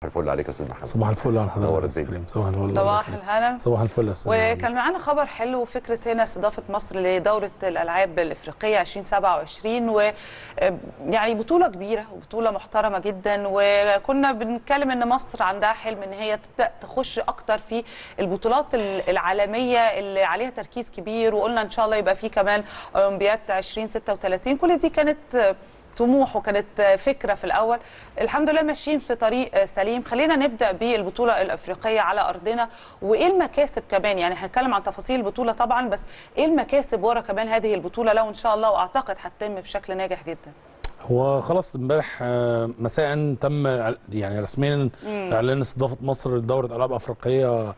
الفل عليك يا استاذ محمد صباح الفل على نور حضرتك يا أستاذ الدنيا. كريم صباح الفل صباح الهنا صباح الفل يا استاذ وكان معانا خبر حلو فكره هنا استضافه مصر لدوره الالعاب الافريقيه 2027 و يعني بطوله كبيره وبطوله محترمه جدا وكنا بنتكلم ان مصر عندها حلم ان هي تبدا تخش اكتر في البطولات العالميه اللي عليها تركيز كبير وقلنا ان شاء الله يبقى في كمان اولمبياد 2036 كل دي كانت طموح وكانت فكره في الاول الحمد لله ماشيين في طريق سليم خلينا نبدا بالبطوله الافريقيه على ارضنا وايه المكاسب كمان يعني هنتكلم عن تفاصيل البطوله طبعا بس ايه المكاسب ورا كمان هذه البطوله لو ان شاء الله واعتقد هتتم بشكل ناجح جدا هو خلاص امبارح آه، مساء تم يعني رسميا اعلان استضافه مصر لدوره العاب افريقيه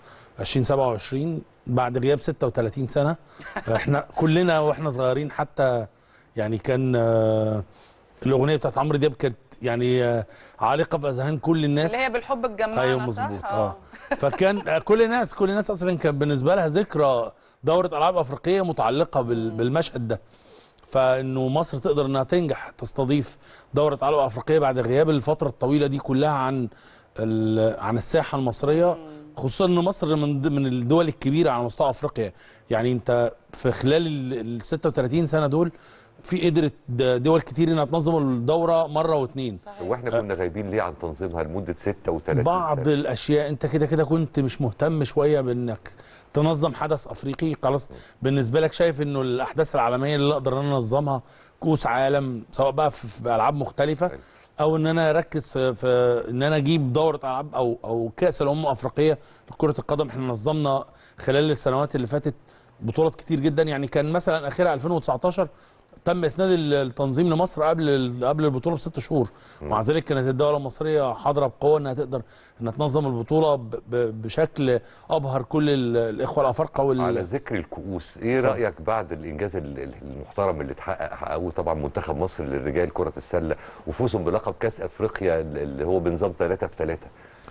2027 بعد غياب 36 سنه احنا كلنا واحنا صغيرين حتى يعني كان آه، الاغنيه بتاعت عمرو دياب كانت يعني آه، عالقه في اذهان كل الناس اللي هي بالحب الجماعه ايوه مظبوط اه فكان كل الناس كل الناس اصلا كان بالنسبه لها ذكرى دوره العاب افريقيه متعلقه بال- بالمشهد ده فانه مصر تقدر انها تنجح تستضيف دوره العاب افريقيه بعد غياب الفتره الطويله دي كلها عن ال- عن الساحه المصريه خصوصا ان مصر من ضمن الدول الكبيره على مستوى افريقيا يعني انت في خلال ال 36 سنه دول في قدرت د- دول كتير انها تنظم الدوره مره واثنين واحنا كنا غايبين ليه عن تنظيمها لمده 36 بعض سنة. الاشياء انت كده كده كنت مش مهتم شويه بانك تنظم حدث افريقي خلاص بالنسبه لك شايف انه الاحداث العالميه اللي اقدر انا انظمها كوس عالم سواء بقى في, في العاب مختلفه أيوة. او ان انا اركز في, في ان انا اجيب دوره العاب او او كاس الامم الافريقيه لكره القدم احنا نظمنا خلال السنوات اللي فاتت بطولات كتير جدا يعني كان مثلا اخرها 2019 تم اسناد التنظيم لمصر قبل ال- قبل البطوله بست شهور ومع ذلك كانت الدوله المصريه حاضره بقوه انها تقدر انها تنظم البطوله ب- ب- بشكل ابهر كل ال- الاخوه الافارقه على وال ذكر الكؤوس ايه اتفضل. رايك بعد الانجاز ال- ال- المحترم اللي اتحقق حققوه طبعا منتخب مصر للرجال كره السله وفوزهم بلقب كاس افريقيا اللي هو بنظام 3 في 3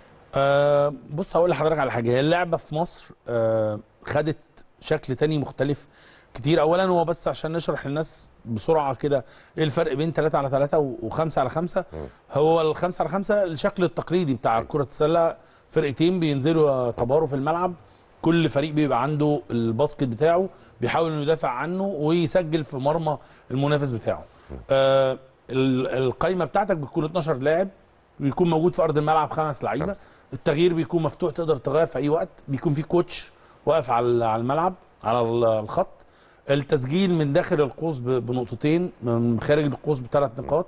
آه بص هقول لحضرتك على حاجه هي اللعبه في مصر آه خدت شكل تاني مختلف كتير اولا هو بس عشان نشرح للناس بسرعه كده ايه الفرق بين 3 على 3 و5 على 5 هو ال 5 على 5 الشكل التقليدي بتاع كره السله فرقتين بينزلوا يتباروا في الملعب كل فريق بيبقى عنده الباسكت بتاعه بيحاول انه يدافع عنه ويسجل في مرمى المنافس بتاعه آه ال- القايمه بتاعتك بتكون 12 لاعب بيكون موجود في ارض الملعب خمس لعيبه التغيير بيكون مفتوح تقدر تغير في اي وقت بيكون في كوتش واقف على على الملعب على ال- الخط التسجيل من داخل القوس ب- بنقطتين من خارج القوس بثلاث نقاط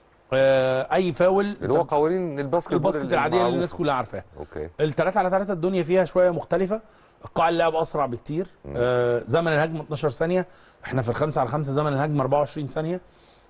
آه اي فاول اللي هو قوانين الباسكت بول الباسكت العاديه اللي المعروفة. الناس كلها عارفاها اوكي الثلاثة على ثلاثة الدنيا فيها شوية مختلفة قاع اللعب أسرع بكتير آه زمن الهجمة 12 ثانية احنا في الخمسة على خمسة زمن الهجمة 24 ثانية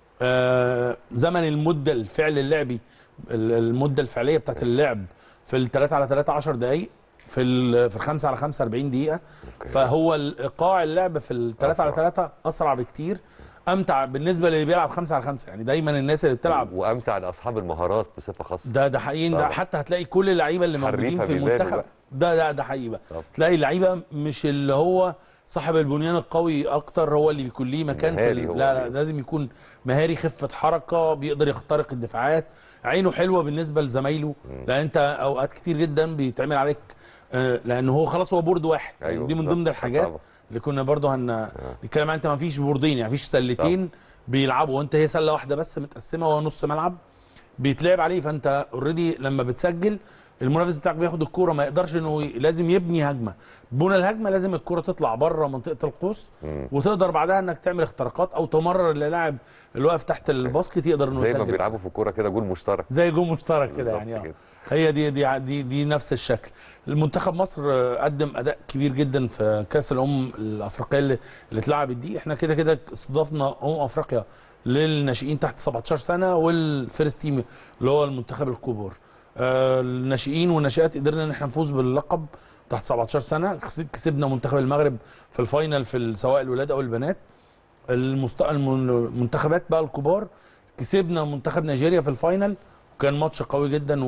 آه زمن المدة الفعل اللعبي ال- المدة الفعلية بتاعت اللعب في الثلاثة على ثلاثة 10 دقايق في ال- في الخمسة على خمسة 40 دقيقة أوكي. فهو ايقاع اللعب في الثلاثة على أسرع. ثلاثة أسرع بكتير أمتع بالنسبة للي بيلعب خمسة على خمسة يعني دايما الناس اللي بتلعب وامتع لاصحاب المهارات بصفه خاصه ده ده حقيقي ده طبعا. حتى هتلاقي كل اللعيبه اللي موجودين حريفة في بيبانوا المنتخب بقى. ده ده ده حقيقي بقى طبعا. تلاقي اللعيبه مش اللي هو صاحب البنيان القوي اكتر هو اللي بيكون ليه مكان في مهاري ال- هو لا لا اللي- لازم يكون مهاري خفه حركه بيقدر يخترق الدفاعات عينه حلوه بالنسبه لزمايله لان انت اوقات كتير جدا بيتعمل عليك آه، لان هو خلاص هو بورد واحد أيوة دي من بالظبط. ضمن الحاجات طبعا. اللي كنا برضه هن نتكلم عنها انت ما فيش بوردين يعني فيش سلتين بيلعبوا وانت هي سله واحده بس متقسمه وهو نص ملعب بيتلعب عليه فانت اوريدي لما بتسجل المنافس بتاعك بياخد الكوره ما يقدرش انه ي- لازم يبني هجمه بنى الهجمه لازم الكوره تطلع بره منطقه القوس وتقدر بعدها انك تعمل اختراقات او تمرر اللاعب اللي واقف تحت الباسكت يقدر انه زي ما يسجل بيلعبوا في الكوره كده جول مشترك زي جول مشترك كده بالظبط يعني اه كده. هي دي دي دي دي نفس الشكل المنتخب مصر آه، قدم اداء كبير جدا في كاس الامم الافريقيه اللي, اللي اتلعبت دي احنا كده كده استضفنا امم افريقيا للناشئين تحت 17 سنه والفيرست تيم اللي هو المنتخب الكبار آه، الناشئين والناشئات قدرنا ان احنا نفوز باللقب تحت 17 سنه كس- كسبنا منتخب المغرب في الفاينل في ال- سواء الولاد او البنات المست... الم- المنتخبات بقى الكبار كسبنا منتخب نيجيريا في الفاينل وكان ماتش قوي جدا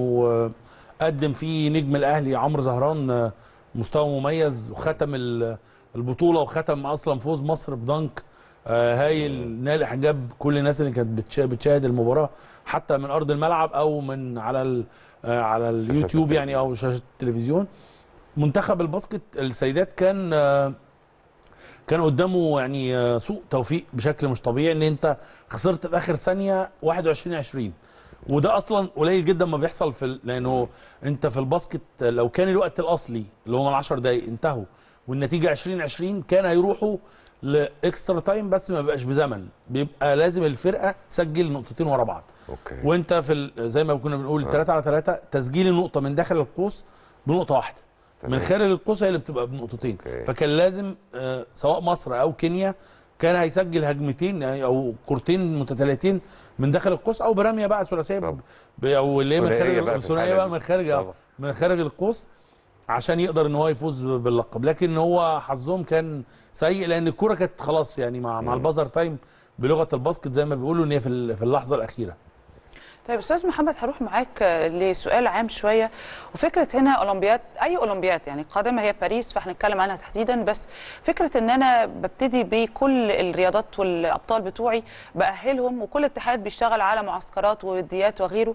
وقدم فيه نجم الاهلي عمرو زهران آه، مستوى مميز وختم ال- البطوله وختم اصلا فوز مصر بدنك آه، هايل نال اعجاب كل الناس اللي كانت بتشا- بتشاهد المباراه حتى من ارض الملعب او من على ال- آه، على اليوتيوب يعني او شاشه التلفزيون منتخب الباسكت السيدات كان آه، كان قدامه يعني آه، سوء توفيق بشكل مش طبيعي ان انت خسرت في اخر ثانيه 21 20 وده اصلا قليل جدا ما بيحصل في ال- لانه انت في الباسكت لو كان الوقت الاصلي اللي هم ال 10 دقائق انتهوا والنتيجه 20 20 كان هيروحوا لاكسترا تايم بس ما بيبقاش بزمن بيبقى لازم الفرقه تسجل نقطتين ورا بعض اوكي وانت في ال- زي ما كنا بنقول 3 على 3 تسجيل النقطه من داخل القوس بنقطه واحده من تمام. خارج القوس هي اللي بتبقى بنقطتين أوكي. فكان لازم آه، سواء مصر او كينيا كان هيسجل هجمتين يعني او كورتين متتاليتين من داخل القوس او برميه بقى ثلاثيه طبعا. ب- او اللي هي من ثنائية خارج بقى في ثنائيه الحالة بقى دي. من خارج طبعا. من خارج القوس عشان يقدر ان هو يفوز باللقب لكن هو حظهم كان سيء لان الكوره كانت خلاص يعني مع مع البازر تايم بلغه الباسكت زي ما بيقولوا ان هي في ال- في اللحظه الاخيره طيب استاذ محمد هروح معاك آه، لسؤال عام شويه وفكره هنا اولمبياد اي اولمبياد يعني القادمه هي باريس فهنتكلم عنها تحديدا بس فكره ان انا ببتدي بكل الرياضات والابطال بتوعي باهلهم وكل اتحاد بيشتغل على معسكرات ووديات وغيره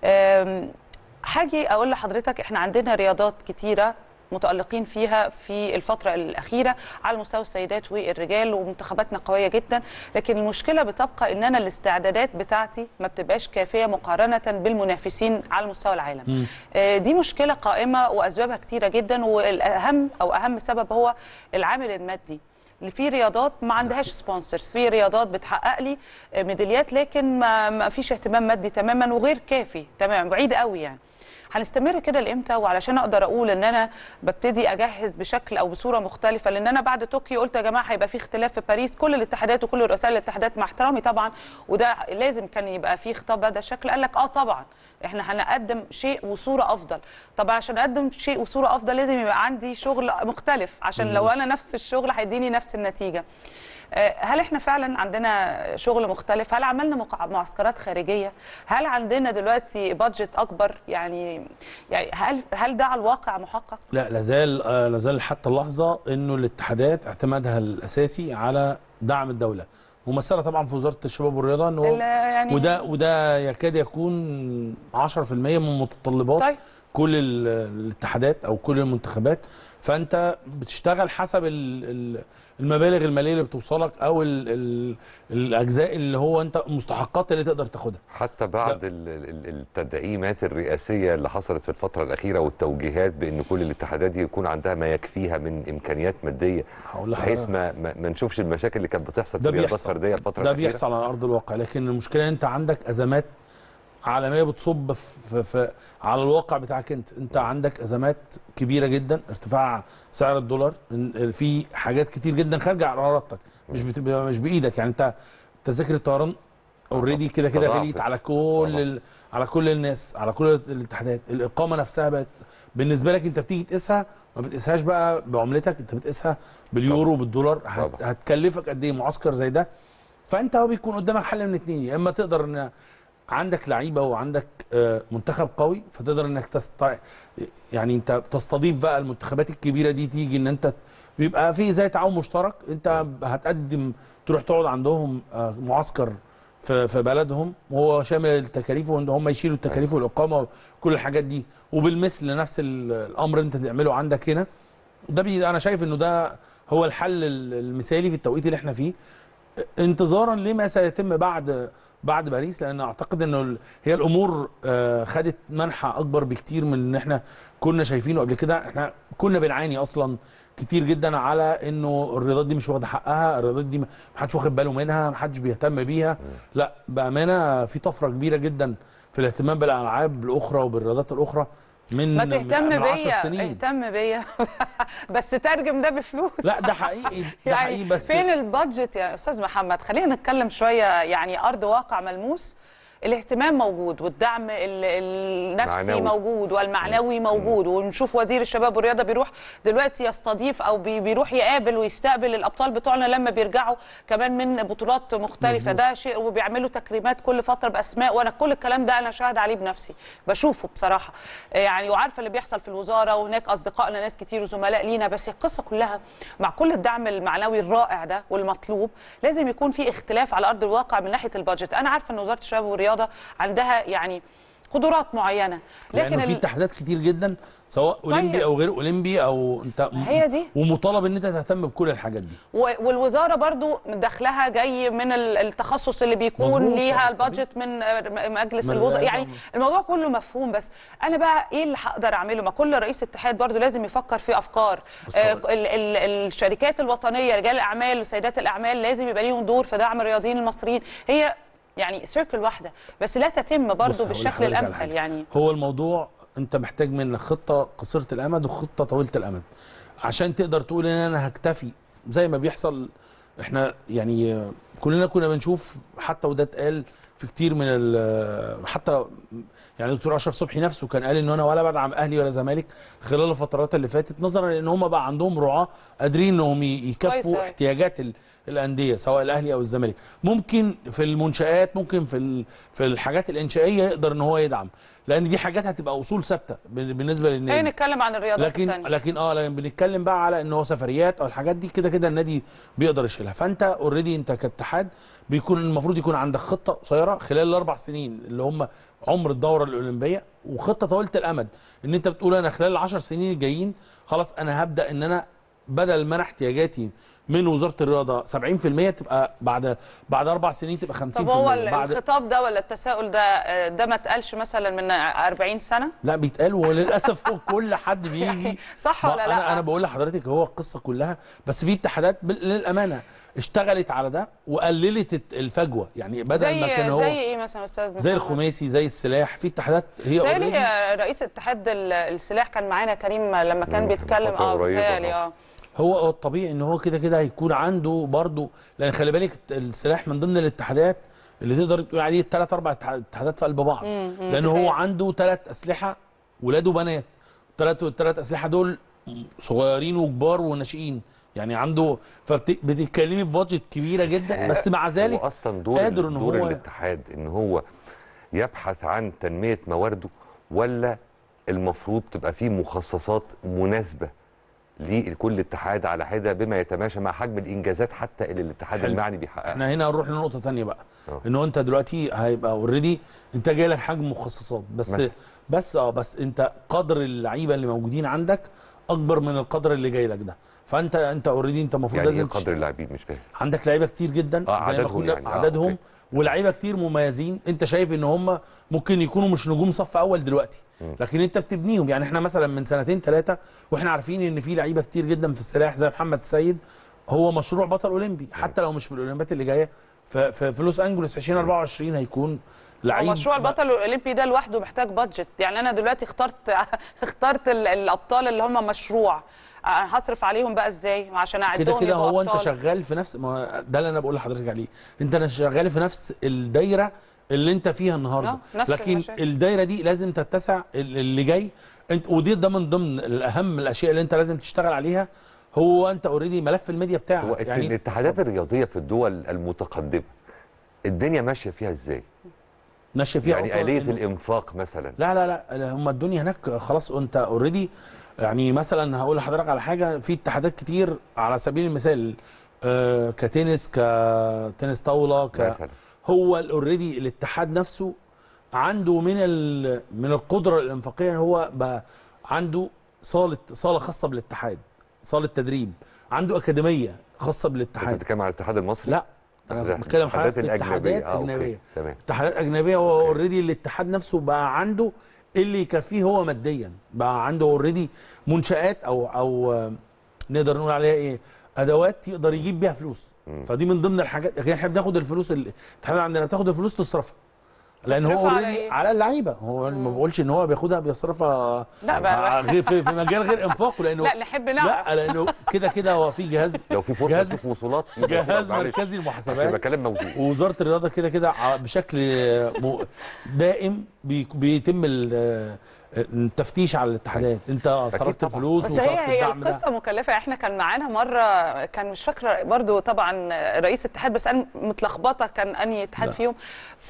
آم، هاجي اقول لحضرتك احنا عندنا رياضات كتيره متألقين فيها في الفترة الأخيرة على مستوى السيدات والرجال ومنتخباتنا قوية جدا لكن المشكلة بتبقى إن أنا الاستعدادات بتاعتي ما بتبقاش كافية مقارنة بالمنافسين على مستوى العالم آه، دي مشكلة قائمة وأسبابها كتيرة جدا والأهم أو أهم سبب هو العامل المادي اللي في رياضات ما عندهاش سبونسرز في رياضات بتحقق لي آه، ميداليات لكن ما, ما فيش اهتمام مادي تماما وغير كافي تماما بعيد قوي يعني هنستمر كده لامتى وعلشان اقدر اقول ان انا ببتدي اجهز بشكل او بصوره مختلفه لان انا بعد طوكيو قلت يا جماعه هيبقى في اختلاف في باريس كل الاتحادات وكل رؤساء الاتحادات مع احترامي طبعا وده لازم كان يبقى فيه خطاب بهذا الشكل قال لك اه طبعا احنا هنقدم شيء وصوره افضل طب عشان اقدم شيء وصوره افضل لازم يبقى عندي شغل مختلف عشان لو انا نفس الشغل هيديني نفس النتيجه آه، هل احنا فعلا عندنا شغل مختلف هل عملنا مقع- معسكرات خارجيه هل عندنا دلوقتي بادجت اكبر يعني يعني هل هل ده على الواقع محقق لا لازال آه، لازال حتى اللحظه انه الاتحادات اعتمادها الاساسي على دعم الدوله ممثله طبعا في وزاره الشباب والرياضه ان هو ال- يعني وده وده يكاد يكون 10% من متطلبات طيب كل ال- الاتحادات او كل المنتخبات فانت بتشتغل حسب ال- ال- المبالغ الماليه اللي بتوصلك او ال ال الاجزاء اللي هو انت المستحقات اللي تقدر تاخدها حتى بعد ال- ال- التدعيمات الرئاسيه اللي حصلت في الفتره الاخيره والتوجيهات بان كل الاتحادات دي يكون عندها ما يكفيها من امكانيات ماديه هقول بحيث لحضرتك ما ما ما نشوفش المشاكل اللي كانت بتحصل في ده الرياضات بيحصل. الفرديه الفتره ده الاخيره بيحصل على ارض الواقع لكن المشكله انت عندك ازمات عالميه بتصب في, في على الواقع بتاعك انت انت عندك ازمات كبيره جدا ارتفاع سعر الدولار إن- في حاجات كتير جدا خارجه عن ارادتك مش بتبقى مش بايدك يعني انت تذاكر الطيران اوريدي كده كده تضاعفت. غليت على كل طبعا. ال... على كل الناس على كل الاتحادات الاقامه نفسها بقت بالنسبه لك انت بتيجي تقيسها ما بتقيسهاش بقى بعملتك انت بتقيسها باليورو بالدولار هت... طبعا. هتكلفك قد ايه معسكر زي ده فانت هو بيكون قدامك حل من اتنين يا اما تقدر ان عندك لعيبه وعندك آه، منتخب قوي فتقدر انك تست يعني انت تستضيف بقى المنتخبات الكبيره دي تيجي ان انت بيبقى في زي تعاون مشترك انت هتقدم تروح تقعد عندهم آه، معسكر في في بلدهم وهو شامل التكاليف وان هم يشيلوا التكاليف والاقامه وكل الحاجات دي وبالمثل نفس ال- الامر انت تعمله عندك هنا ده بي انا شايف انه ده هو الحل ال- المثالي في التوقيت اللي احنا فيه انتظارا لما سيتم بعد بعد باريس لان اعتقد انه ال- هي الامور آه، خدت منحى اكبر بكتير من ان احنا كنا شايفينه قبل كده احنا كنا بنعاني اصلا كتير جدا على انه الرياضات دي مش واخده حقها الرياضات دي ما حدش واخد باله منها ما حدش بيهتم بيها لا بامانه في طفره كبيره جدا في الاهتمام بالالعاب الاخرى وبالرياضات الاخرى من ما من- تهتم من 10 بيا سنين اهتم بيا بس ترجم ده بفلوس لا ده حقيقي ده حقيقي يعني بس فين البادجت يا استاذ محمد خلينا نتكلم شويه يعني ارض واقع ملموس الاهتمام موجود والدعم ال- النفسي معنوي. موجود والمعنوي موجود ونشوف وزير الشباب والرياضه بيروح دلوقتي يستضيف او بي- بيروح يقابل ويستقبل الابطال بتوعنا لما بيرجعوا كمان من بطولات مختلفه مظبوط. ده شيء وبيعملوا تكريمات كل فتره باسماء وانا كل الكلام ده انا شاهد عليه بنفسي بشوفه بصراحه يعني وعارفه اللي بيحصل في الوزاره وهناك اصدقائنا ناس كتير وزملاء لينا بس القصه كلها مع كل الدعم المعنوي الرائع ده والمطلوب لازم يكون في اختلاف على ارض الواقع من ناحيه البادجت انا عارفه ان وزاره الشباب والرياضه عندها يعني قدرات معينه لكن في ال- اتحادات كتير جدا سواء اولمبي او غير اولمبي او انت هي دي. ومطالب ان انت تهتم بكل الحاجات دي و- والوزاره برضو دخلها جاي من ال- التخصص اللي بيكون مظبوط. ليها آه، البادجت من م- مجلس من الوزراء الرئاسة. يعني الموضوع كله مفهوم بس انا بقى ايه اللي هقدر اعمله ما كل رئيس اتحاد برضو لازم يفكر في افكار بص آه هقول- ال ال الشركات الوطنيه رجال الاعمال وسيدات الاعمال لازم يبقى ليهم دور في دعم الرياضيين المصريين هي يعني سيركل واحده بس لا تتم بص برضو هقول بالشكل لحضرتك على الامثل حاجة. يعني هو الموضوع انت محتاج منك خطه قصيره الامد وخطه طويله الامد عشان تقدر تقول ان انا هكتفي زي ما بيحصل احنا يعني آه، كلنا كنا بنشوف حتى وده اتقال في كتير من ال- حتى يعني دكتور اشرف صبحي نفسه كان قال ان انا ولا بدعم اهلي ولا زمالك خلال الفترات اللي فاتت نظرا لان هم بقى عندهم رعاه قادرين انهم ي- كويس يكفوا أوي. احتياجات ال- الانديه سواء الاهلي او الزمالك ممكن في المنشات ممكن في ال- في الحاجات الانشائيه يقدر ان هو يدعم لان دي حاجات هتبقى اصول ثابته بال- بالنسبه ايه للنادي نتكلم عن الرياضات لكن التانية لكن اه لكن بنتكلم بقى على ان هو سفريات او الحاجات دي كده كده النادي بيقدر يشيلها فانت اوريدي انت كاتحاد بيكون المفروض يكون عندك خطه قصيره خلال الاربع سنين اللي هم عمر الدوره الاولمبيه وخطه طويله الامد ان انت بتقول انا خلال العشر سنين الجايين خلاص انا هبدا ان انا بدل ما انا احتياجاتي من وزاره الرياضه 70% تبقى بعد بعد اربع سنين تبقى 50% طب هو ال- بعد الخطاب ده ولا التساؤل ده آه، ده ما اتقالش مثلا من 40 سنه لا بيتقال وللاسف هو كل حد بيجي صح ما ولا انا لا انا بقول لحضرتك هو القصه كلها بس في اتحادات بال- للامانه اشتغلت على ده وقللت الت- الفجوه يعني بدل زي ما كان هو زي ايه مثلا يا استاذ زي محمد؟ الخماسي زي السلاح في اتحادات هي بيتهيألي اوريدي آه، رئيس اتحاد ال- السلاح كان معانا كريم لما كان مم، بيتكلم فترة اه قريبة، بيتهيألي آه. اه هو هو الطبيعي ان هو كده كده هيكون عنده برضه لان خلي بالك السلاح من ضمن الاتحادات اللي تقدر تقول عليه ثلاث اربع اتحادات في قلب بعض مم، مم، لان دي هو حقيقة. عنده ثلاث اسلحه ولاد وبنات الثلاث الثلاث اسلحه دول صغيرين وكبار وناشئين يعني عنده فبتتكلمي في بادجت كبيره جدا بس مع ذلك هو اصلا دور قادر إن دور هو- الاتحاد ان هو يبحث عن تنميه موارده ولا المفروض تبقى فيه مخصصات مناسبه لكل اتحاد على حده بما يتماشى مع حجم الانجازات حتى اللي الاتحاد حلو. المعني بيحققها احنا هنا هنروح لنقطه ثانيه بقى آه. ان هو انت دلوقتي هيبقى اوريدي انت جاي لك حجم مخصصات بس مثلا. بس اه بس انت قدر اللعيبه اللي موجودين عندك اكبر من القدر اللي جاي لك ده فانت انت اوريدي انت المفروض يعني ايه لازم قدر تشت- اللاعبين مش فاهم عندك لعيبه كتير جدا آه، زي ما عددهم كنا يعني، آه، عددهم أوكي. ولاعيبه كتير مميزين انت شايف ان هم ممكن يكونوا مش نجوم صف اول دلوقتي مم. لكن انت بتبنيهم يعني احنا مثلا من سنتين ثلاثه واحنا عارفين ان في لعيبه كتير جدا في السلاح زي محمد السيد هو مشروع بطل اولمبي حتى لو مش في الاولمبيات اللي جايه ف- في في لوس انجلوس 2024 هيكون لعيب مشروع البطل الاولمبي ده لوحده محتاج بادجت يعني انا دلوقتي اخترت اخترت ال- الابطال اللي هم مشروع أنا هصرف عليهم بقى ازاي عشان كده اعدهم كده يبقوا هو انت أبطال. شغال في نفس ما ده اللي انا بقول لحضرتك عليه انت أنا شغال في نفس الدايره اللي انت فيها النهارده آه، نفس لكن المشاكل. الدايره دي لازم تتسع ال- اللي جاي انت ودي ده من ضمن الاهم الاشياء اللي انت لازم تشتغل عليها هو انت اوريدي ملف الميديا بتاعك هو يعني الاتحادات الرياضيه في الدول المتقدمه الدنيا ماشيه فيها ازاي ماشيه فيها يعني أصلاً آلية إنه- الإنفاق مثلا لا لا لا هم الدنيا هناك خلاص انت اوريدي يعني مثلا هقول لحضرتك على حاجه في اتحادات كتير على سبيل المثال آه كتنس كتنس طاوله ك مثلا هو اوريدي الاتحاد نفسه عنده من ال... من القدره الانفاقيه ان هو بقى عنده صاله صاله خاصه بالاتحاد صاله تدريب عنده اكاديميه خاصه انت بالاتحاد بتتكلم على الاتحاد المصري لا انا الاتحاد- بتكلم حضرتك في الاتحادات الأجنبية. اتحادات آه، أوكي. اجنبيه تمام اتحادات اجنبيه هو أوكي. اوريدي الاتحاد نفسه بقى عنده اللي يكفيه هو ماديا بقى عنده اوريدي منشات او او آه، نقدر نقول عليها ايه ادوات يقدر يجيب بيها فلوس مم. فدي من ضمن الحاجات لكن احنا بناخد الفلوس ال- الاتحاد عندنا بتاخد الفلوس تصرفها لان هو يصرفوا على اوريدي إيه؟ على اللعيبه هو ما بقولش ان هو بياخدها بيصرفها لا، بقى- مع- غير في, في مجال غير انفاقه لانه لا نحب نعرف لا لانه كده كده هو في جهاز لو في فرصه جهاز- تشوف وصولات يبقى جهاز معلش. مركزي عشان للمحاسبات يبقى كلام موجود ووزاره الرياضه كده كده ع- بشكل م- دائم بي- بيتم ال- التفتيش على الاتحادات انت صرفت طبعاً. الفلوس بس وصرفت هي هي الدعم ده القصه مكلفه احنا كان معانا مره كان مش فاكره برضو طبعا رئيس اتحاد بس انا متلخبطه كان انهي اتحاد لا. فيهم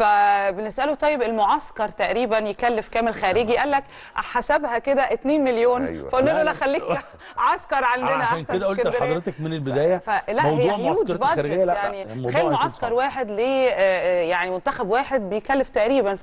فبنساله طيب المعسكر تقريبا يكلف كام الخارجي قال لك حسبها كده 2 مليون أيوة. فقلنا له لا، لا لا. خليك عسكر عندنا عشان احسن كده في قلت اسكندرية. لحضرتك من البدايه فلا موضوع هي هيوج معسكرات بادجت الخارجيه لا لا يعني الموضوع تخيل هيكون معسكر صعب. واحد ل يعني منتخب واحد بيكلف تقريبا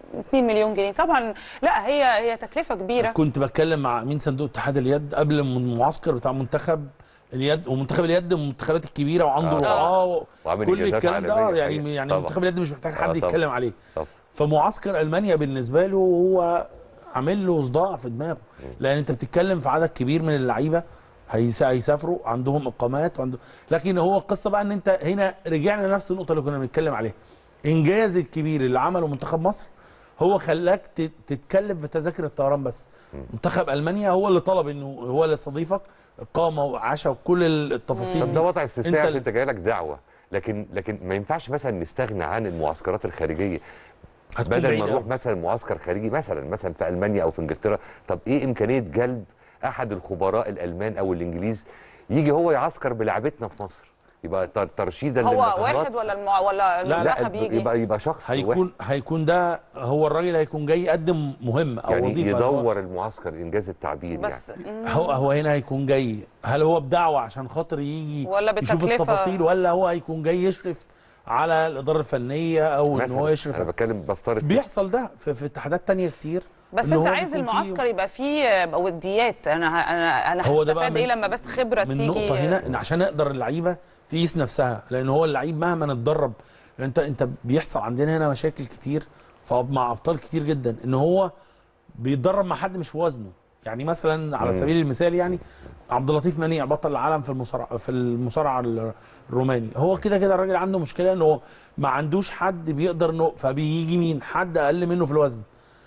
2 مليون جنيه طبعا لا هي هي تكلفه كبيره كنت بتكلم مع امين صندوق اتحاد اليد قبل المعسكر بتاع منتخب اليد ومنتخب اليد من المنتخبات الكبيره وعنده آه. رعاه وعامل كل إنجازات الكلام ده عالمية يعني حقيقة. يعني طبعاً. منتخب اليد مش محتاج آه، حد طبعاً. يتكلم عليه طبعاً. فمعسكر المانيا بالنسبه له هو عامل له صداع في دماغه لان انت بتتكلم في عدد كبير من اللعيبه هيس- هيسافروا عندهم اقامات وعنده لكن هو القصه بقى ان انت هنا رجعنا لنفس النقطه اللي كنا بنتكلم عليها انجاز الكبير اللي عمله منتخب مصر هو خلاك ت- تتكلم في تذاكر الطيران بس منتخب المانيا هو اللي طلب انه هو اللي يستضيفك اقامه وعشاء وكل التفاصيل طب دي ده وضع استثنائي انت انت, انت جاي لك دعوه لكن لكن ما ينفعش مثلا نستغنى عن المعسكرات الخارجيه هتكون بدل بعيد ما أوي. نروح مثلا معسكر خارجي مثلا مثلا في المانيا او في انجلترا طب ايه امكانيه جلب احد الخبراء الالمان او الانجليز يجي هو يعسكر بلعبتنا في مصر يبقى تر- ترشيدا هو للمنتخبات. واحد ولا المع... ولا لا، المنتخب لا يجي يبقى يبقى شخص واحد. هيكون هيكون ده هو الراجل هيكون جاي يقدم مهمه او يعني وظيفه يدور المعسكر انجاز التعبير بس يعني مم. هو هو هنا هيكون جاي هل هو بدعوه عشان خاطر يجي ولا يشوف بالتكلفة؟ التفاصيل ولا هو هيكون جاي يشرف على الاداره الفنيه او ان مثلا هو يشرف انا بتكلم بفترض بيحصل ده في, في اتحادات تانية كتير بس إن انت هو عايز بيكون فيه- المعسكر يبقى فيه وديات انا ه- انا انا هو ده بقى هستفاد ايه من- لما بس خبره من تيجي نقطه هنا ان عشان نقدر اللعيبه تقيس نفسها لان هو اللعيب مهما اتدرب انت انت بيحصل عندنا هنا مشاكل كتير ف- مع ابطال كتير جدا ان هو بيتدرب مع حد مش في وزنه يعني مثلا على مم. سبيل المثال يعني عبد اللطيف منيع بطل العالم في المصارعه في المصارعه الروماني هو كده كده الراجل عنده مشكله ان هو ما عندوش حد بيقدر انه فبيجي مين حد اقل منه في الوزن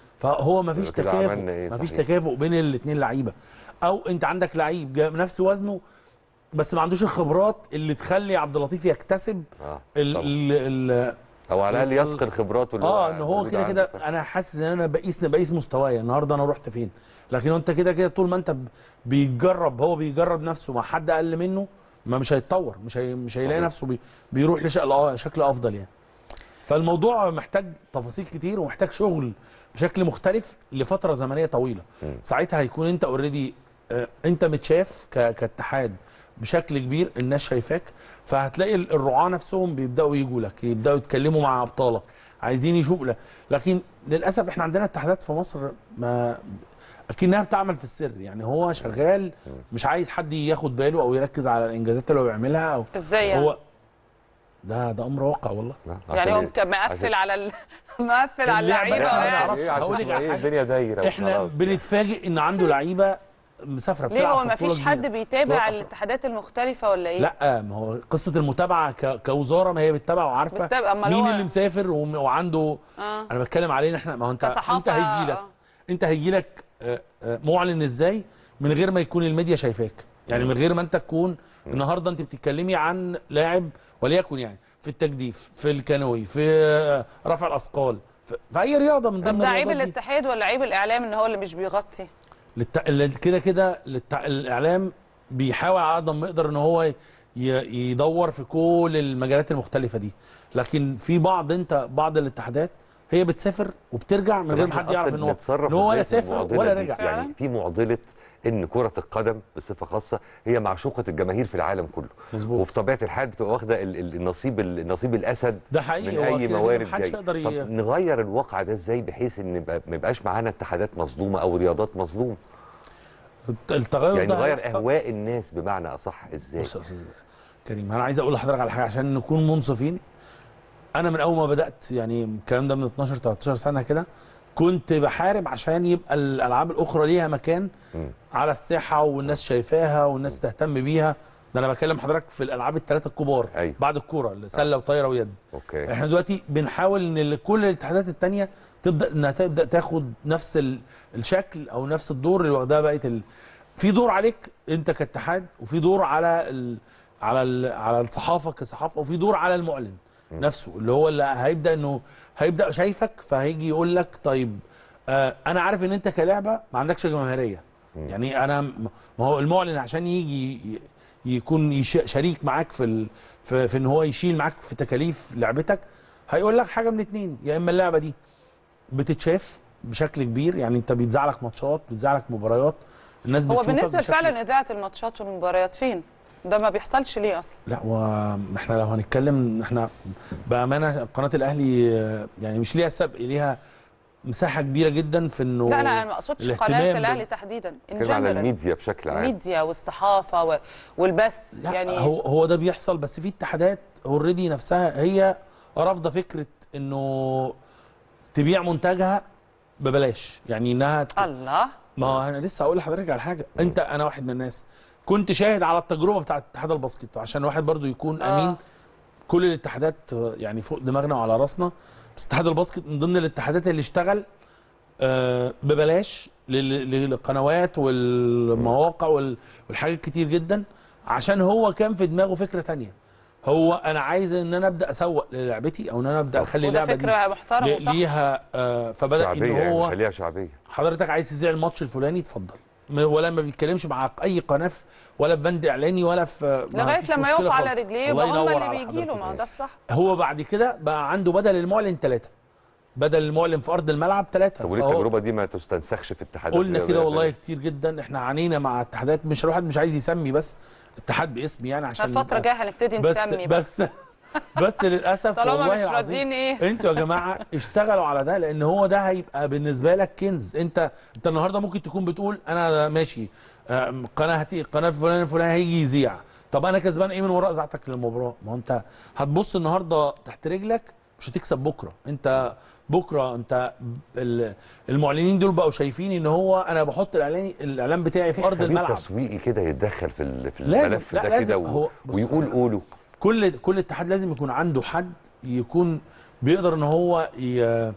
فهو ما فيش يبقى كده عملنا تكافؤ إيه؟ ما فيش صحيح. تكافؤ بين الاثنين لعيبه او انت عندك لعيب جا- نفس وزنه بس ما عندوش الخبرات اللي تخلي عبد اللطيف يكتسب اه ال طبعاً. ال ال او على الاقل يثقل خبراته اللي اه ان هو موجودة كده عنده. كده انا حاسس ان انا بقيس بقيس مستواي النهارده انا رحت فين لكن انت كده كده طول ما انت ب- بيجرب هو بيجرب نفسه مع حد اقل منه ما مش هيتطور مش هي مش هيلاقي صحيح. نفسه بي بيروح لشكل اه شكل افضل يعني فالموضوع محتاج تفاصيل كتير ومحتاج شغل بشكل مختلف لفتره زمنيه طويله مم. ساعتها هيكون انت اوريدي انت متشاف ك- كاتحاد بشكل كبير الناس شايفاك فهتلاقي ال- الرعاة نفسهم بيبداوا يجوا لك يبداوا يتكلموا مع ابطالك عايزين يشوفوا لك لكن للاسف احنا عندنا اتحادات في مصر ما اكنها بتعمل في السر يعني هو شغال مش عايز حد ياخد باله او يركز على الانجازات اللي هو بيعملها او ازاي يعني؟ هو ده ده امر واقع والله آه، يعني عشان هو إيه؟ مك- مقفل عشان- على ال... مقفل على اللعبة اللعيبه أنا ما يعني. أعرفش. إيه؟ عشان هقول لك تبقى على إيه؟ حاجة. الدنيا دايره احنا وخلاص. بنتفاجئ ان عنده لعيبه مسافره ليه بتلعب هو في ما بطولة فيش حد كبيرة. بيتابع بطولة الاتحادات المختلفه ولا ايه؟ لا ما هو قصه المتابعه ك... كوزاره ما هي بتتابع وعارفه بتتابع، أمال مين هو- اللي مسافر وم- وعنده اه انا بتكلم علينا احنا ما هو انت كصحافة، انت هيجي لك آه. انت هيجي لك معلن ازاي من غير ما يكون الميديا شايفاك يعني من غير ما انت تكون النهارده انت بتتكلمي عن لاعب وليكن يعني في التجديف في الكانوي في آه، رفع الاثقال في, في اي رياضه من طب ضمن ده عيب الرياضات دي الاتحاد ولا عيب الاعلام ان هو اللي مش بيغطي؟ للت... ال- كده كده للت... الاعلام بيحاول على قد ما يقدر ان هو ي... يدور في كل المجالات المختلفه دي لكن في بعض انت بعض الاتحادات هي بتسافر وبترجع من طب غير ما إحنا حد يعرف أصلاً ان هو بنتصرف ان هو ولا إزاي في سافر المعضلة ولا دي؟ رجع فعلاً؟ يعني في معضله ان كره القدم بصفه خاصه هي معشوقه الجماهير في العالم كله مظبوط. وبطبيعه الحال بتبقى واخده ال- ال- النصيب ال- النصيب الاسد ده حقيقي من هو اي كده كده موارد محدش جاي يقدر ي- طب نغير الواقع ده ازاي بحيث ان يبقى- ما يبقاش معانا اتحادات مظلومه او رياضات مظلومه الت- التغير يعني ده نغير هيحصل. اهواء الناس بمعنى اصح ازاي بص يا استاذ كريم انا عايز اقول لحضرتك على حاجه عشان نكون منصفين انا من اول ما بدات يعني الكلام ده من 12 13 سنه كده كنت بحارب عشان يبقى الالعاب الاخرى ليها مكان مم. على الساحه والناس شايفاها والناس تهتم بيها ده انا بكلم حضرتك في الالعاب الثلاثه الكبار أيوة. بعد الكوره سله وطايره ويد اوكي احنا دلوقتي بنحاول ان ال- كل الاتحادات التانية تبدا انها تبدا تاخد نفس ال- الشكل او نفس الدور اللي واخدها بقيه ال... في دور عليك انت كاتحاد وفي دور على ال... على ال... على الصحافه كصحافه وفي دور على المعلن نفسه اللي هو اللي هيبدا انه هيبدا شايفك فهيجي يقول لك طيب آه انا عارف ان انت كلعبه ما عندكش جماهيريه يعني انا م- ما هو المعلن عشان يجي ي- يكون يش- شريك معاك في ال... في, في ان هو يشيل معاك في تكاليف لعبتك هيقول لك حاجه من اتنين يا اما اللعبه دي بتتشاف بشكل كبير يعني انت بيتذاع لك ماتشات بيتذاع لك مباريات الناس هو بتشوفك بالنسبه بشكل فعلا اذاعه الماتشات والمباريات فين ده ما بيحصلش ليه اصلا لا واحنا لو هنتكلم احنا بامانه قناه الاهلي آه، يعني مش ليها سبق ليها مساحه كبيره جدا في انه لا انا ما اقصدش الاهتمام قناه بال- الاهلي تحديدا in كلمة على general. الميديا بشكل عام الميديا والصحافه و- والبث لا يعني هو هو ده بيحصل بس في اتحادات اوريدي نفسها هي رافضه فكره انه تبيع منتجها ببلاش يعني انها ت- الله ما هو انا لسه هقول لحضرتك على حاجه انت انا واحد من الناس كنت شاهد على التجربه بتاعه اتحاد الباسكت عشان واحد برضو يكون آه. امين كل الاتحادات آه، يعني فوق دماغنا وعلى راسنا بس اتحاد الباسكت من ضمن الاتحادات اللي اشتغل آه، ببلاش لل- للقنوات والمواقع وال- والحاجات كتير جدا عشان هو كان في دماغه فكره تانية هو انا عايز ان انا ابدا اسوق للعبتي او ان انا ابدا اخلي وده اللعبه دي فكره محترمه لي- وصح ليها آه، فبدا شعبيه ان يعني هو خليها شعبيه حضرتك عايز تذيع الماتش الفلاني اتفضل م- ولا ما بيتكلمش مع اي قناه في- ولا في بند اعلاني ولا في ما لغايه فيش لما مشكلة يقف على خالص. رجليه الله يبقى هم ينور اللي على بيجي له حضرتك. ما هو ده الصح هو بعد كده بقى عنده بدل المعلن ثلاثه بدل المعلن في ارض الملعب ثلاثه طب وليه التجربه دي ما تستنسخش في اتحادات قلنا رياضية كده والله تانية؟ كتير جدا احنا عانينا مع اتحادات مش الواحد مش عايز يسمي بس اتحاد باسم يعني عشان الفتره نبقى- الجايه هنبتدي بس نسمي بس بس بس للاسف طالما والله مش العظيم راضيين ايه انتوا يا جماعه اشتغلوا على ده لان هو ده هيبقى بالنسبه لك كنز انت انت النهارده ممكن تكون بتقول انا ماشي آم، قناه هتي قناه فلان فلان هيجي يذيع طب انا كسبان ايه من وراء اذاعتك للمباراه ما هو انت هتبص النهارده تحت رجلك مش هتكسب بكره انت بكره انت ال- المعلنين دول بقوا شايفين ان هو انا بحط الاعلان الاعلان بتاعي في ارض خبير الملعب تسويقي كده يتدخل في ال- في لازم- الملف لا، ده لازم. كده هو- و... بص، ويقول أنا- قوله كل كل اتحاد لازم يكون عنده حد يكون بيقدر ان هو ي...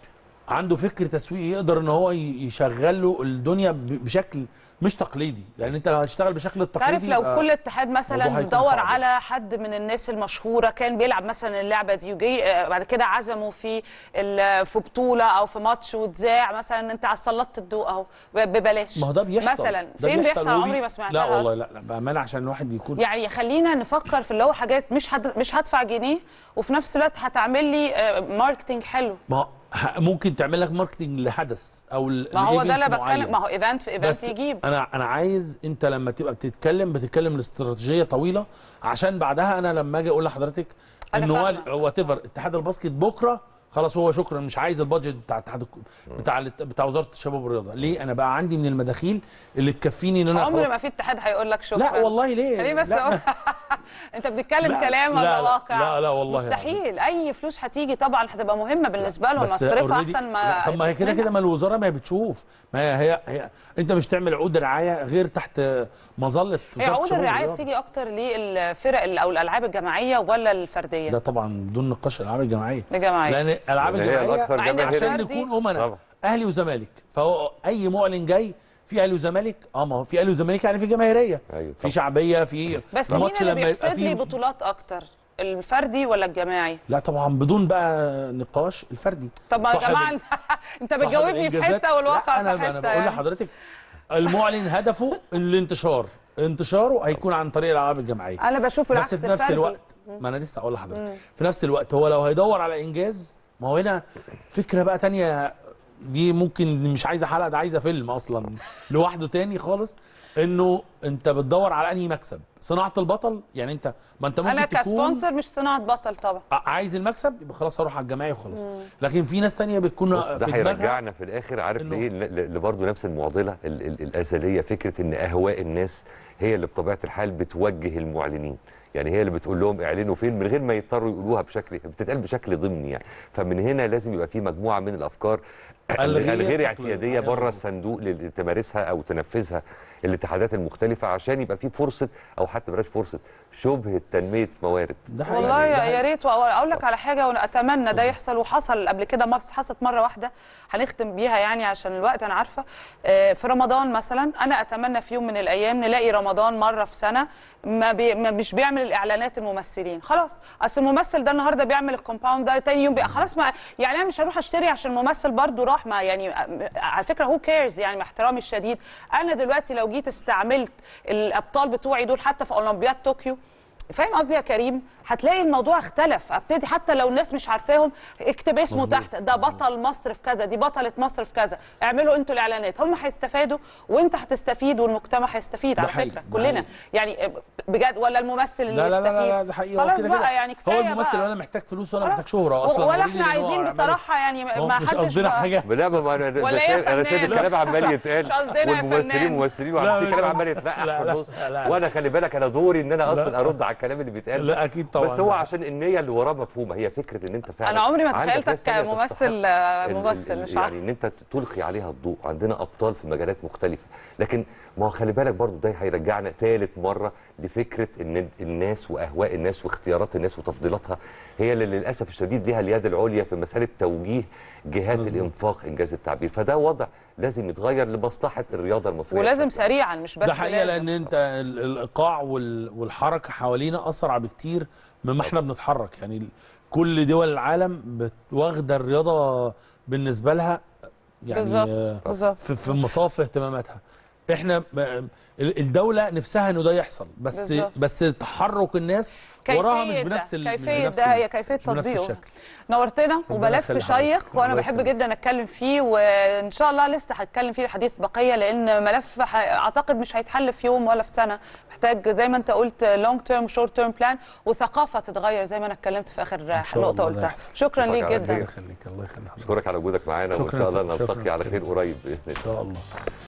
عنده فكر تسويقي يقدر ان هو ي- يشغل له الدنيا ب- بشكل مش تقليدي لان انت لو هتشتغل بشكل التقليدي تعرف لو يبقى كل اتحاد الموضوع مثلا هيكون دور صعب. على حد من الناس المشهوره كان بيلعب مثلا اللعبه دي وجي آه، بعد كده عزمه في ال- في بطوله او في ماتش واتذاع مثلا انت على سلطت الضوء اهو ب- ببلاش ما هو ده بيحصل مثلا ده فين بيحصل وبي- عمري ما سمعتها لا والله أصلاً. لا لا بامانه عشان الواحد يكون يعني خلينا نفكر في اللي هو حاجات مش هد... مش هدفع جنيه وفي نفس الوقت هتعمل لي آه، ماركتينج حلو ما هو ه- ممكن تعمل لك ماركتنج لحدث او ل- ما هو ده لإيفنت اللي معين. بتكلم ما هو ايفنت في ايفنت بس يجيب انا انا عايز انت لما تبقى بتتكلم بتتكلم لاستراتيجيه طويله عشان بعدها انا لما اجي اقول لحضرتك أنا ان فاهمة. هو وات ايفر اتحاد الباسكت بكره خلاص هو شكرا مش عايز البادجت بتاع اتحاد الك- بتاع الات- بتاع وزاره الشباب والرياضه ليه انا بقى عندي من المداخيل اللي تكفيني ان انا عمر خلاص ما في اتحاد هيقول لك شكرا لا والله ليه خليني بس لا أقول انت بتتكلم لا، كلام لا، ولا لا، واقع لا، لا، والله مستحيل اي فلوس هتيجي طبعا هتبقى مهمه بالنسبه لهم بس مصرفها already- احسن ما لا، طب ما هي كده كده ما الوزاره ما هي بتشوف ما هي, هي, هي انت مش تعمل عقود رعايه غير تحت مظله هي وزارة عقود الشباب الرعايه والرياضة. بتيجي اكتر للفرق ال- او الالعاب الجماعيه ولا الفرديه ده طبعا بدون نقاش الالعاب الجماعيه الجماعيه لان الالعاب لأن هي الجماعيه الأكثر مع إن جماهيرية. عشان الفردي- نكون امنا طبعا. اهلي وزمالك فهو اي معلن جاي في اهلي وزمالك اه ما هو في اهلي وزمالك يعني في جماهيريه أيوة في طبعا. شعبيه في بس مين الماتش اللي لما يبقى بيحسد لي فيه بطولات اكتر الفردي ولا الجماعي لا طبعا بدون بقى نقاش الفردي طب ما يا صاحب جماعه ال- انت صاحب بتجاوبني في الإنجازات- حته والواقع لا انا في حته انا بقول يعني. لحضرتك المعلن هدفه الانتشار انتشاره هيكون عن طريق الالعاب الجماعيه انا بشوف العكس بس في نفس الفردي. الوقت ما انا لسه هقول لحضرتك في نفس الوقت هو لو هيدور على انجاز ما هو هنا فكره بقى تانية دي ممكن مش عايزه حلقه ده عايزه فيلم اصلا لوحده تاني خالص انه انت بتدور على انهي مكسب صناعه البطل يعني انت ما انت ممكن انا تكون كسبونسر مش صناعه بطل طبعا ع- عايز المكسب يبقى خلاص هروح على الجماعي وخلاص لكن في ناس تانية بتكون بص ده في دماغها هيرجعنا في الاخر عارف إنه- ليه ل- ل- برضه نفس المعضله ال- ال- الازليه فكره ان اهواء الناس هي اللي بطبيعه الحال بتوجه المعلنين يعني هي اللي بتقول لهم اعلنوا فين من غير ما يضطروا يقولوها بشكل بتتقال بشكل ضمني يعني فمن هنا لازم يبقى في مجموعه من الافكار الغير الغير تقليدية. اعتياديه أيوة بره مظبوط. الصندوق اللي تمارسها او تنفذها الاتحادات المختلفه عشان يبقى في فرصه او حتى بلاش فرصه شبهه تنميه موارد ده حقيقي. والله ده يا حقيقي. يا ريت واقول لك على حاجه وانا اتمنى ده يحصل وحصل قبل كده مر- حصلت مره واحده هنختم بيها يعني عشان الوقت انا عارفه آه، في رمضان مثلا انا اتمنى في يوم من الايام نلاقي رمضان مره في سنه ما, بي ما مش بيعمل الاعلانات الممثلين خلاص اصل الممثل ده النهارده بيعمل الكومباوند ده تاني يوم بقى خلاص ما يعني انا مش هروح اشتري عشان الممثل برضو راح ما يعني آه، على فكره هو كيرز يعني مع احترامي الشديد انا دلوقتي لو جيت استعملت الابطال بتوعي دول حتى في اولمبياد طوكيو فاهم قصدي يا كريم هتلاقي الموضوع اختلف ابتدي حتى لو الناس مش عارفاهم اكتب اسمه مظبوط، تحت ده بطل مصر في كذا دي بطله مصر في كذا اعملوا انتوا الاعلانات هم هيستفادوا وانت هتستفيد والمجتمع هيستفيد ده على حقيقي، فكره ده كلنا حقيقي. يعني بجد ولا الممثل اللي لا لا لا يستفيد لا ده حقيقي هو خلاص كده بقى كده. يعني كفايه هو الممثل بقى. ولا محتاج فلوس ولا خلاص. محتاج شهره اصلا ولا وريني احنا إن هو عايزين عمله. بصراحه يعني هو ما مش حدش قصدنا بقى- حاجه لا ما ما انا ولا أنا إيه يا شايف- انا شايف فنان؟ الكلام عمال يتقال مش قصدنا يا والممثلين فنان. ممثلين لا، وفي مش كلام قصدي. عمال يتلقح لا، في لا، النص لا. وانا خلي بالك انا دوري ان انا اصلا لا. ارد على الكلام اللي بيتقال لا اكيد طبعا بس هو عشان النيه اللي وراه مفهومه هي فكره ان انت فعلا انا عمري ما عندك تخيلتك ناس تانية كممثل تستحق ال- ممثل ال- مش يعني عارفه ان انت تلقي عليها الضوء عندنا ابطال في مجالات مختلفه لكن ما هو خلي بالك برضو ده هيرجعنا ثالث مره لفكره ان الناس واهواء الناس واختيارات الناس وتفضيلاتها هي اللي للاسف الشديد ليها اليد العليا في مساله توجيه جهات مظبوط. الانفاق انجاز التعبير فده وضع لازم يتغير لمصلحه الرياضه المصريه ولازم بشكل سريعا مش بس ده حقيقه لازم. لان انت ال- الايقاع وال- والحركه حوالينا اسرع بكتير مما احنا بنتحرك يعني ال- كل دول العالم بت- واخده الرياضه بالنسبه لها يعني بالظبط. آه، بالظبط في, في مصاف اهتماماتها احنا ب- ال- الدوله نفسها انه ده يحصل بس بالظبط. بس تحرك الناس وراها مش كيفية ده، بنفس ال- مش كيفية بنفس ده ال- هي كيفية مش بنفس تطبيقه الشكل نورتنا ربنا وملف يخلي شيق حضرتك. وانا الله بحب يخليك. جدا اتكلم فيه وان شاء الله لسه هتكلم فيه الحديث بقيه لان ملف ح- اعتقد مش هيتحل في يوم ولا في سنه محتاج زي ما انت قلت لونج تيرم شورت تيرم بلان وثقافه تتغير زي ما انا اتكلمت في اخر إن شاء نقطه الله ده قلتها يحصل. شكرا أشوفك ليك على جدا خير. الله يخليك الله يخليك اشكرك على وجودك معانا وان شكراً شاء الله شكراً نلتقي على شكراً. خير قريب باذن الله ان شاء الله